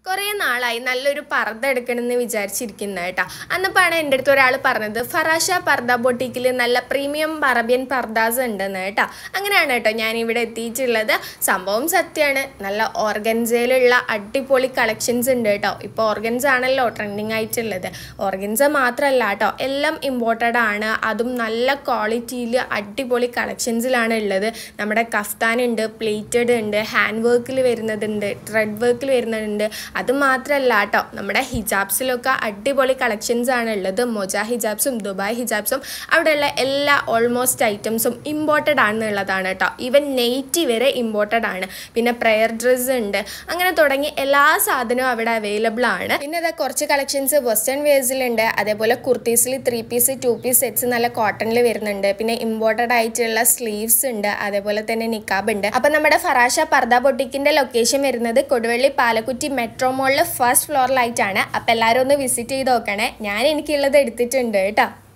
കുറേ നാളായി നല്ലൊരു പർദ്ദ എടുക്കണമെന്ന് വിചാരിച്ചിരിക്കുന്ന കേട്ടോ അന്നപ്പോഴാണ് എൻ്റെ അടുത്ത് ഒരാൾ പറഞ്ഞത് ഫറാഷ പർദ്ദ ബൊട്ടിക്കിൽ നല്ല പ്രീമിയം അറബിയൻ പർദ്ദാസ് ഉണ്ടെന്ന് കേട്ടോ അങ്ങനെയാണ് കേട്ടോ ഞാൻ ഇവിടെ എത്തിയിട്ടുള്ളത് സംഭവം സത്യമാണ് നല്ല ഓർഗൻസയിലുള്ള അടിപൊളി കളക്ഷൻസ് ഉണ്ട് കേട്ടോ ഇപ്പോൾ ഓർഗൻസ ആണല്ലോ ട്രെൻഡിങ് ആയിട്ടുള്ളത് ഓർഗൻസ മാത്രമല്ല കേട്ടോ എല്ലാം ഇമ്പോർട്ടഡ് ആണ് അതും നല്ല ക്വാളിറ്റിയിൽ അടിപൊളി കളക്ഷൻസിലാണ് ഉള്ളത് നമ്മുടെ കഫ്താൻ ഉണ്ട് പ്ലേറ്റഡ് ഉണ്ട് ഹാൻഡ് വർക്കിൽ വരുന്നതുണ്ട് ത്രെഡ് വർക്കിൽ വരുന്നുണ്ട് അത് മാത്രമല്ല കേട്ടോ നമ്മുടെ ഹിജാബ്സിലൊക്കെ അടിപൊളി കളക്ഷൻസ് ആണ് ഉള്ളത് മൊജ ഹിജാബ്സും ദുബായ് ഹിജാബ്സും അവിടെയുള്ള എല്ലാ ഓൾമോസ്റ്റ് ഐറ്റംസും ഇമ്പോർട്ടഡ് ആണെന്നുള്ളതാണ് കേട്ടോ ഈവൻ നെയ്റ്റി വരെ ഇമ്പോർട്ടഡ് ആണ് പിന്നെ പ്രെയർ ഡ്രസ്സ് ഉണ്ട് അങ്ങനെ തുടങ്ങി എല്ലാ സാധനവും അവിടെ അവൈലബിൾ ആണ് പിന്നെ അതാ കുറച്ച് കളക്ഷൻസ് വെസ്റ്റേൺ വേഴ്സിലുണ്ട് അതേപോലെ കുർത്തീസിൽ three piece two piece sets നല്ല കോട്ടണിൽ വരുന്നുണ്ട് പിന്നെ ഇമ്പോർട്ടഡ് ആയിട്ടുള്ള സ്ലീവ്സ് ഉണ്ട് അതേപോലെ തന്നെ നിക്കാബ് ഉണ്ട് അപ്പൊ നമ്മുടെ ഫറാഷ പർദ ബൊട്ടിക്കിന്റെ ലൊക്കേഷൻ വരുന്നത് കൊടുവള്ളി പാലക്കുറ്റി മെട്രോ മോളിൽ ഫസ്റ്റ് ഫ്ലോറിലായിട്ടാണ് അപ്പൊ എല്ലാവരും ഒന്ന് വിസിറ്റ് ചെയ്ത് നോക്കണേ ഞാൻ എനിക്കുള്ളത് എടുത്തിട്ടുണ്ട് കേട്ടോ